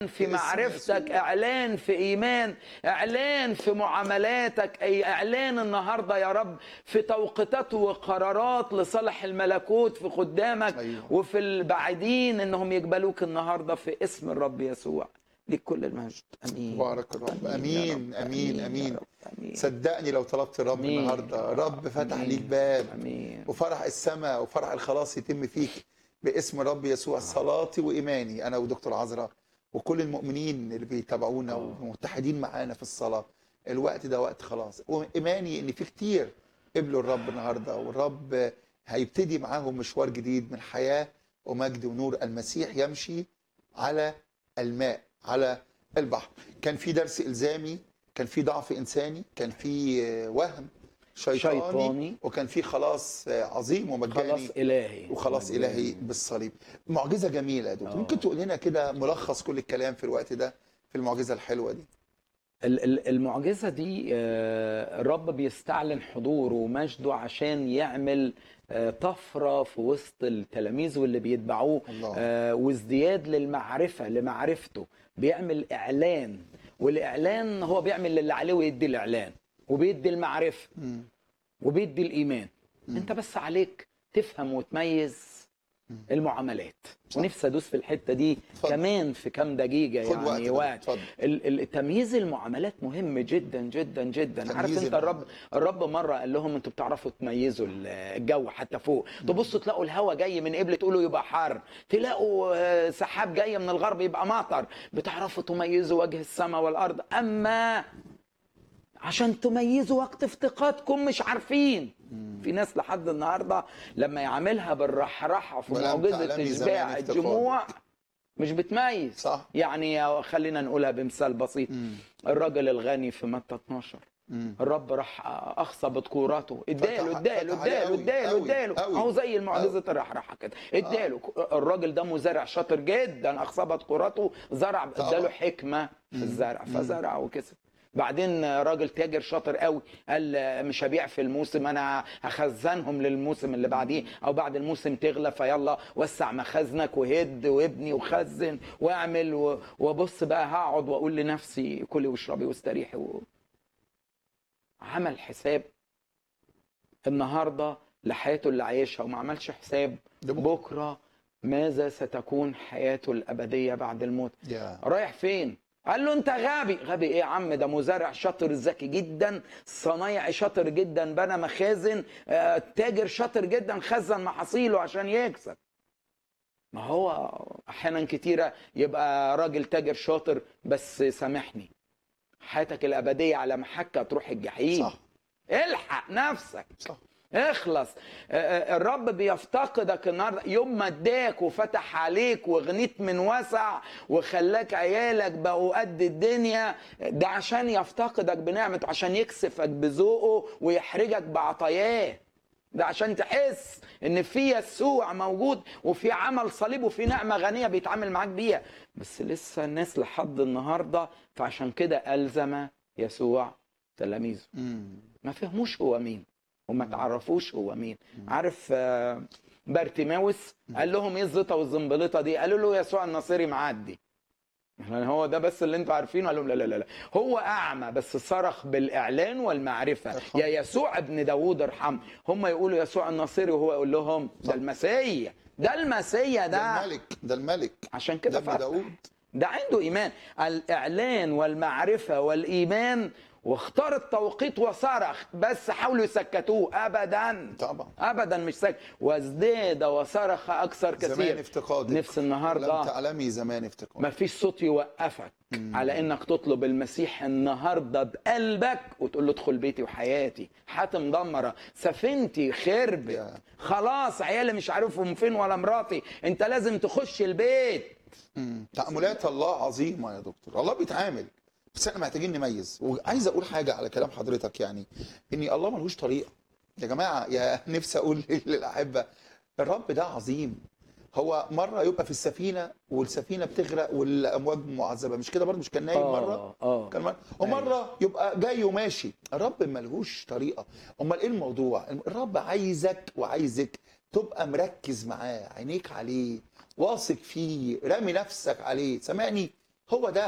في باسم معرفتك يسوع. اعلان في ايمان اعلان في معاملاتك اي اعلان النهارده يا رب في توقيتات وقرارات لصالح الملكوت في خدامك أيوة. وفي البعيدين انهم يقبلوك النهارده في اسم الرب يسوع ليك كل المجد امين بارك الرب. يا أمين، رب. أمين، يا أمين. رب. امين صدقني لو طلبت الرب أمين. النهارده رب فتح أمين. ليك باب امين وفرح السماء وفرح الخلاص يتم فيك باسم الرب يسوع صلاتي وايماني انا ودكتور عذراء وكل المؤمنين اللي بيتابعونا ومتحدين معانا في الصلاه الوقت ده وقت خلاص وايماني ان في كتير قبلوا الرب النهارده والرب هيبتدي معاهم مشوار جديد من حياه ومجد ونور المسيح يمشي على الماء على البحر كان في درس الزامي كان في ضعف انساني كان في وهم شيطاني, شيطاني. وكان في خلاص عظيم ومجاني خلاص الهي وخلاص مجاني. الهي بالصليب معجزه جميله يا دكتور آه. ممكن تقول لنا كده ملخص كل الكلام في الوقت ده في المعجزه الحلوه دي ال- ال- المعجزة دي آه، الرب بيستعلن حضوره ومجده عشان يعمل آه، طفرة في وسط التلاميذ واللي بيتبعوه الله. آه، وازدياد للمعرفة لمعرفته بيعمل إعلان والإعلان هو بيعمل اللي عليه ويدي الإعلان وبيدي المعرفة مم. وبيدي الإيمان انت بس عليك تفهم وتميز المعاملات صح. ونفسي ادوس في الحته دي اتفضل. كمان في كام دقيقه خد يعني وقت وقت اتفضل ال- ال- تمييز المعاملات مهم جدا جدا جدا تمييز عارف انت المعاملات. الرب الرب مره قال لهم انتوا بتعرفوا تميزوا ال- الجو حتى فوق تبصوا تلاقوا الهواء جاي من قبل تقولوا يبقى حر تلاقوا آه، سحاب جاي من الغرب يبقى مطر بتعرفوا تميزوا وجه السماء والارض اما عشان تميزوا وقت افتقادكم مش عارفين في ناس لحد النهارده لما يعملها بالرحرحه في ولم معجزه تعلمي زمان اشباع افتقادك. الجموع مش بتميز صح يعني خلينا نقولها بمثال بسيط مم. الراجل الغني في متى 12 مم. الرب راح اخصى بذكوراته اداله فتح- اداله فتح عليه اداله قوي، اداله قوي، اداله قوي. اهو زي المعجزه الرحرحه كده اداله الراجل ده مزارع شاطر جدا اخصى بذكوراته زرع طبعا. اداله حكمه في الزرع فزرع وكسب بعدين راجل تاجر شاطر قوي قال مش هبيع في الموسم انا هخزنهم للموسم اللي بعديه او بعد الموسم تغلى فيلا وسع مخازنك وهد وابني وخزن واعمل و- وبص بقى هقعد واقول لنفسي كلي واشربي واستريحي و... عمل حساب النهارده لحياته اللي عايشها وما عملش حساب لبكرة. بكره ماذا ستكون حياته الابديه بعد الموت يا رايح فين قال له انت غبي غبي ايه يا عم ده مزارع شاطر ذكي جدا صنايعي شاطر جدا بنى مخازن آه، تاجر شاطر جدا خزن محاصيله عشان يكسب ما هو احيانا كتيره يبقى راجل تاجر شاطر بس سامحني حياتك الابديه على محكه تروح الجحيم صح الحق نفسك صح اخلص آه، آه، الرب بيفتقدك النهارده يوم ما اداك وفتح عليك وغنيت من وسع وخلاك عيالك بقوا قد الدنيا ده عشان يفتقدك بنعمته عشان يكسفك بذوقه ويحرجك بعطاياه ده عشان تحس ان في يسوع موجود وفي عمل صليب وفي نعمه غنيه بيتعامل معاك بيها بس لسه الناس لحد النهارده فعشان كده الزم يسوع تلاميذه مم. ما فهموش هو مين وما تعرفوش هو مين عارف آه، بارتيماوس قال لهم ايه الزيطه والزنبليطه دي قالوا له يسوع الناصري معدي يعني هو ده بس اللي انتوا عارفينه قال لهم لا لا لا لا هو اعمى بس صرخ بالاعلان والمعرفه ارحم. يا يسوع ابن داوود ارحم هم يقولوا يسوع الناصري وهو يقول لهم ده المسيا ده المسيا ده ده الملك ده الملك عشان ده كده ابن فتح. داوود ده عنده ايمان الاعلان والمعرفه والايمان واختار التوقيت وصرخ بس حاولوا يسكتوه ابدا طبعا ابدا مش سكت وازداد وصرخ اكثر زمان كثير افتقادك نفس لم النهارده تعلمي زمان افتقادك ما فيش صوت يوقفك على انك تطلب المسيح النهارده بقلبك وتقول له ادخل بيتي وحياتي حاتم دمره سفينتي خربت يا. خلاص عيالي مش عارفهم فين ولا مراتي انت لازم تخش البيت مم. تأملات الله عظيمة يا دكتور الله بيتعامل بس احنا محتاجين نميز وعايز اقول حاجة على كلام حضرتك يعني ان الله ملوش طريقة يا جماعة يا نفسي اقول للأحبة الرب ده عظيم هو مرة يبقى في السفينة والسفينة بتغرق والأمواج معذبة مش كده برضه مش كان نايم مرة اه كان مرة ومرة يبقى جاي وماشي الرب ملهوش طريقة امال ايه الموضوع الرب عايزك وعايزك تبقى مركز معاه عينيك عليه واثق فيه رامي نفسك عليه سامعني هو ده